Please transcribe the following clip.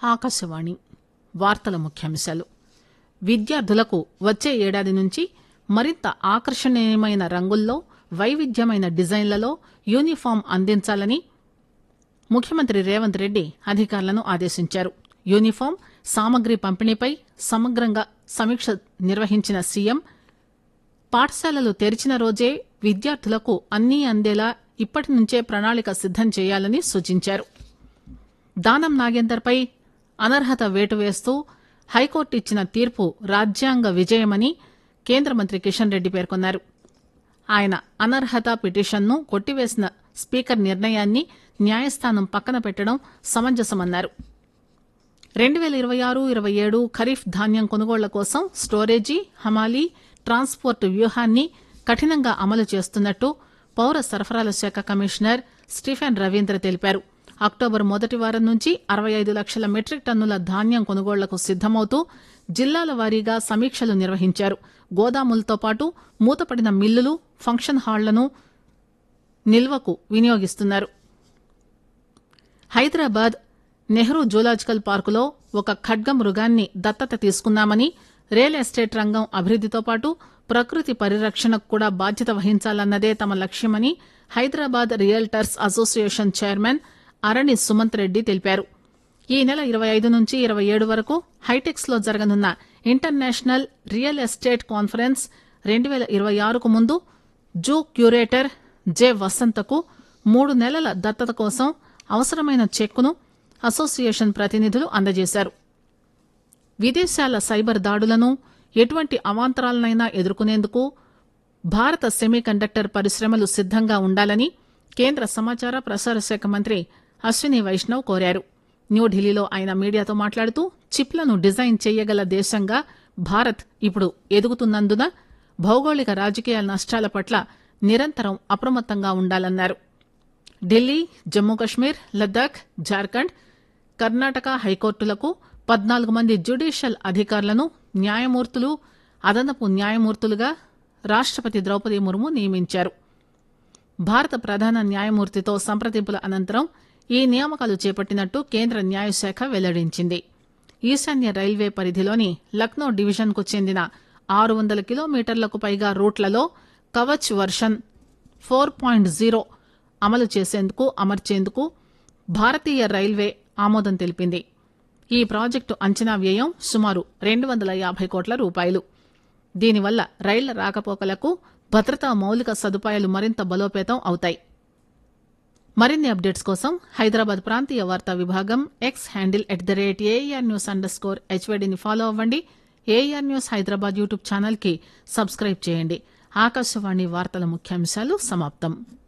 ఆకాశవాణి వార్తల ముఖ్యాంశాలు విద్యార్థులకు వచ్చే ఏడాది నుంచి మరింత ఆకర్షణీయమైన రంగుల్లో వైవిధ్యమైన డిజైన్లలో యూనిఫామ్ అందించాలని ముఖ్యమంత్రి రేవంత్ రెడ్డి అధికారులను ఆదేశించారు యూనిఫామ్ సామగ్రి పంపిణీపై సమగ్రంగా సమీక్ష నిర్వహించిన సీఎం పాఠశాలలు తెరిచిన రోజే విద్యార్థులకు అన్నీ అందేలా ఇప్పటి నుంచే ప్రణాళిక సిద్దం చేయాలని సూచించారు దానం నాగేందర్పై అనర్హత వేటు వేస్తూ హైకోర్టు ఇచ్చిన తీర్పు రాజ్యాంగ విజయమని కేంద్ర మంత్రి కిషన్ రెడ్డి పేర్కొన్నారు ఆయన అనర్హత పిటిషన్ను కొట్టివేసిన స్పీకర్ నిర్ణయాన్ని న్యాయస్థానం పక్కన పెట్టడం సమంజసమన్నారు రెండు పేల ఇరవై ఆరు ఇరవై ఏడు ఖరీఫ్ ధాన్యం కొనుగోళ్ల కోసం స్టోరేజీ హమాలీ ట్రాన్స్పోర్ట్ వ్యూహాన్ని కఠినంగా అమలు చేస్తున్నట్టు పౌర సరఫరాల శాఖ కమిషనర్ స్టీఫెన్ రవీంద్ర తెలిపారు అక్టోబర్ మొదటి వారం నుంచి అరవై ఐదు లక్షల మెట్రిక్ టన్నుల ధాన్యం కొనుగోళ్లకు సిద్దమవుతూ జిల్లాల వారీగా సమీక్షలు నిర్వహించారు గోదాములతో పాటు మూతపడిన మిల్లులు ఫంక్షన్ హాళ్లను నిల్వకు వినియోగిస్తున్నారు హైదరాబాద్ నెహ్రూ జూలాజికల్ పార్కులో ఒక ఖడ్గ మృగాన్ని దత్తత తీసుకున్నామని రియల్ ఎస్టేట్ రంగం అభివృద్దితో పాటు ప్రకృతి పరిరక్షణకు కూడా బాధ్యత వహించాలన్నదే తమ లక్ష్యమని Hyderabad realtors association chairman Arani Sumanth Reddy తెలిపారు ఈ నెల ఇరవై ఐదు నుంచి ఇరవై ఏడు వరకు హైటెక్స్ లో జరగనున్న ఇంటర్నేషనల్ రియల్ ఎస్టేట్ కాన్ఫరెన్స్ రెండు పేల ఇరవై ఆరుకు ముందు జూ క్యూరేటర్ జె వసంతకు మూడు నెలల దత్తత కోసం అవసరమైన చెక్కును అసోసియేషన్ ప్రతినిధులు అందజేశారు విదేశాల సైబర్ దాడులను ఎటువంటి అవాంతరాలనైనా ఎదుర్కొనేందుకు భారత సెమీకండక్టర్ పరిశ్రమలు సిద్దంగా ఉండాలని కేంద్ర సమాచార ప్రసార శాఖ మంత్రి అశ్విని వైష్ణవ్ కోరారు న్యూఢిల్లీలో ఆయన మీడియాతో మాట్లాడుతూ చిప్లను డిజైన్ చేయగల దేశంగా భారత్ ఇప్పుడు ఎదుగుతున్నందున భౌగోళిక రాజకీయ నష్టాల పట్ల నిరంతరం అప్రమత్తంగా ఉండాలన్నారు ఢిల్లీ జమ్మూ కశ్మీర్ లద్దాఖ్ జార్ఖండ్ కర్ణాటక హైకోర్టులకు పద్నాలుగు మంది జ్యుడిషియల్ అధికారులను న్యాయమూర్తులు అదనపు న్యాయమూర్తులుగా రాష్టపతి ద్రౌపది ముర్ము నియమించారు భారత ప్రధాన న్యాయమూర్తితో సంప్రదింపుల అనంతరం ఈ నియామకాలు చేపట్టినట్టు కేంద్ర న్యాయశాఖ వెల్లడించింది ఈశాన్య రైల్వే పరిధిలోని లక్నో డివిజన్ కు చెందిన ఆరు వందల కిలోమీటర్లకు పైగా రూట్లలో Kavach version four point zero అమలు చేసేందుకు అమర్చేందుకు భారతీయ రైల్వే ఆమోదం తెలిపింది ఈ ప్రాజెక్టు అంచనా వ్యయం సుమారు రెండు వందల యాభై కోట్ల రూపాయలు దీనివల్ల రైళ్ల రాకపోకలకు భద్రతా మౌలిక సదుపాయాలు మరింత బలోపేతం అవుతాయి మరిన్ని అప్డేట్స్ కోసం హైదరాబాద్ ప్రాంతీయ వార్తా విభాగం X handle at the rate AR news under score హెచ్వైడిని ఫాలో అవ్వండి AR news Hyderabad YouTube channel కి సబ్స్క్రైబ్ చేయండి ఆకాశవాణి వార్తల ముఖ్యాంశాలు సమాప్తం